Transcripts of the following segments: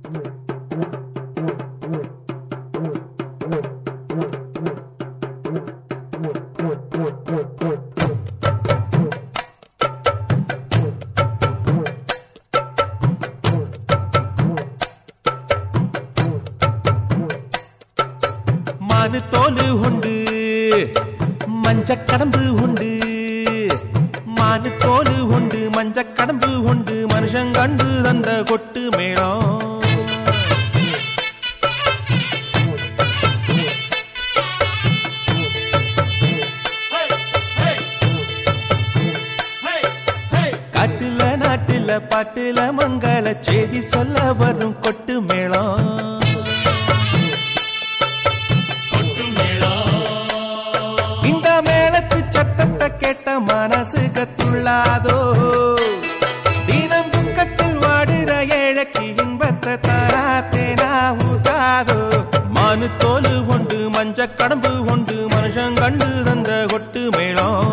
மானு தோலு உண்டு மஞ்ச கடம்பு உண்டு மானு தோலு உண்டு மஞ்ச கடம்பு உண்டு மனுஷன் கண்டு தந்த கொட்டு மேளம் காட்டுல நாட்டுல பாட்டுல மங்கள செய்தி சொல்ல வரும் கொட்டு மேளம் இந்த மேளத்து சத்தத்தை கேட்ட மனசு கத்துள்ளாதோ தினம் துக்கத்தில் வாடுற ஏழைக்கு இன்பத்தை தராத்தேனா ஊதாதோ மானு தோலு உண்டு மஞ்ச கடம்பு உண்டு மனுஷன் கண்டு தந்த கொட்டு மேளம்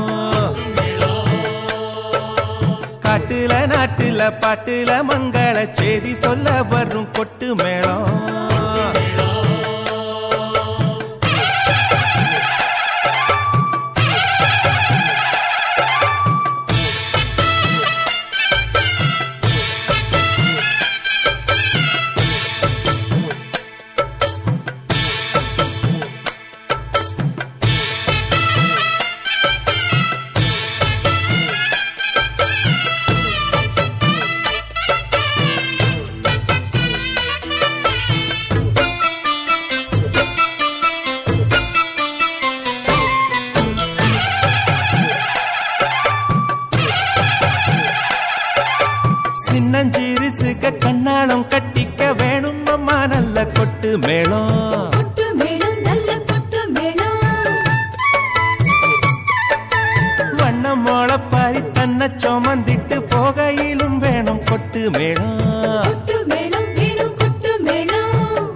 காட்டுல நாட்டுல பாட்டுல மங்கள செய்தி சொல்ல வரும் கொட்டு மேளம் சின்னஞ்சிறுசுக கண்ணாலம் கட்டிக்க வேணும் அம்மா நல்ல கொட்டு மேளம் கொட்டு மேளம் நல்ல கொட்டு மேளம் வண்ணம் மோளப்பாரி தன்னை சுமந்திட்டு போகையிலும் வேணும் கொட்டு மேளம் கொட்டு மேளம் வேணும் கொட்டு மேளம்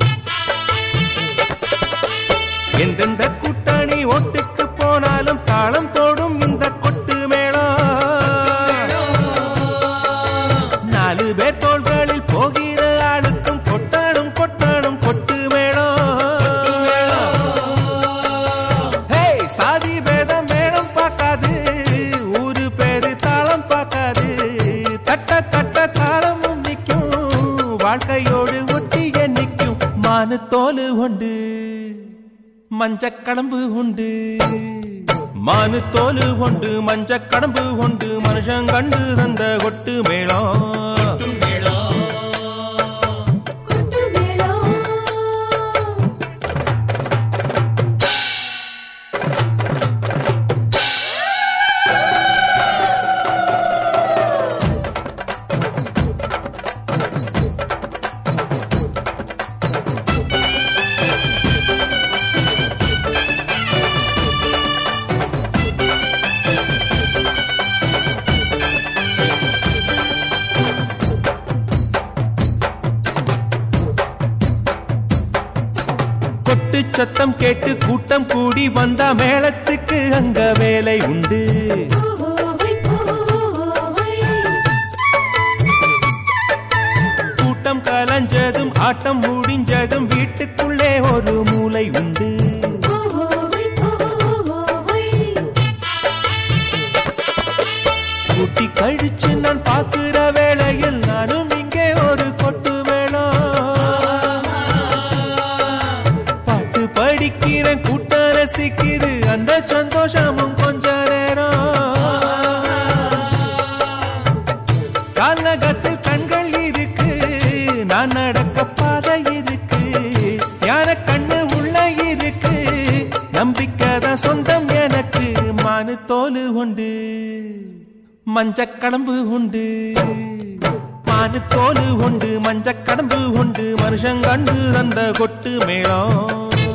எந்தெந்த கூட்டணி ஒட்டுக்கு போனாலும் தாளம் போடும் இந்த கொட்டு மேளம் நாலு பேர் தோள்களில் போகிற ஆளுக்கும் கொட்டாடும் கொட்டாடும் கொட்டு மேளம் ஹே சாதி பேதம் மேளம் பார்க்காது ஊரு பேரு தாளம் பார்க்காது தட்ட தட்ட தாளமும் நிற்கும் வாழ்க்கையோடு ஒட்டிய நிற்கும் மானு தோலு உண்டு மஞ்ச கடம்பு உண்டு மானு தோலு உண்டு மஞ்ச கடம்பு உண்டு மனுஷன் கண்டு தந்த கொட்டு மேளம் கொட்டு மேளம் கொட்டு சத்தம் கேட்டு கூட்டம் கூடி வந்தா மேளத்துக்கு அங்க வேலை உண்டு ஓஹோய் ஓஹோய் கூட்டம் கலைஞ்சதும் ஆட்டம் முடிஞ்சதும் வீட்டுக்குள்ளே ஒரு மூலை உண்டு ஓஹோய் ஓஹோய் கூட்டி கழிச்சு நான் பாக்குற வேளையில் நானும் இங்கே ஒரு கொட்டு வேணும் பாட்டு படிக்கிறேன் கூட்டம் ரசிக்குது அந்த சந்தோஷமும் கொஞ்ச நேரம் கால்நகத்தில் கண்கள் இருக்கு நான் நடக்க பாதை இருக்கு ஞான கண்ணு உள்ள இருக்கு நம்பிக்கை தான் சொந்தம் எனக்கு மானு தோலு உண்டு மஞ்ச கடம்பு உண்டு மானு தோலு உண்டு மஞ்ச கடம்பு உண்டு மனுஷன் கண்டு தந்த கொட்டு மேளம்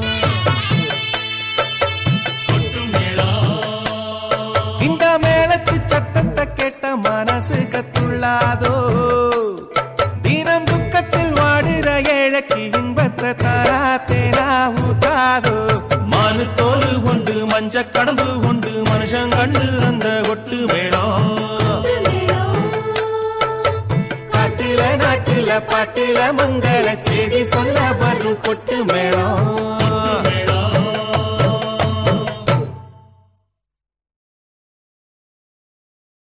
இந்த மேளத்து சத்தத்தை கேட்ட மனசு கத்துள்ளாதோ தினம் துக்கத்தில் வாடுற ஏழைக்கு இன்பத்தை தராத்தேனா ஊத்தாதோ மானு தோலு கொண்டு மஞ்ச கடம்பு கொண்டு மனுஷன் கண்டு அந்த கொட்டு மேளம் கொட்டு மேளம் காட்டுல நாட்டுல பாட்டுல மங்கள செய்தி சொல்ல வரும் கொட்டு மேளம்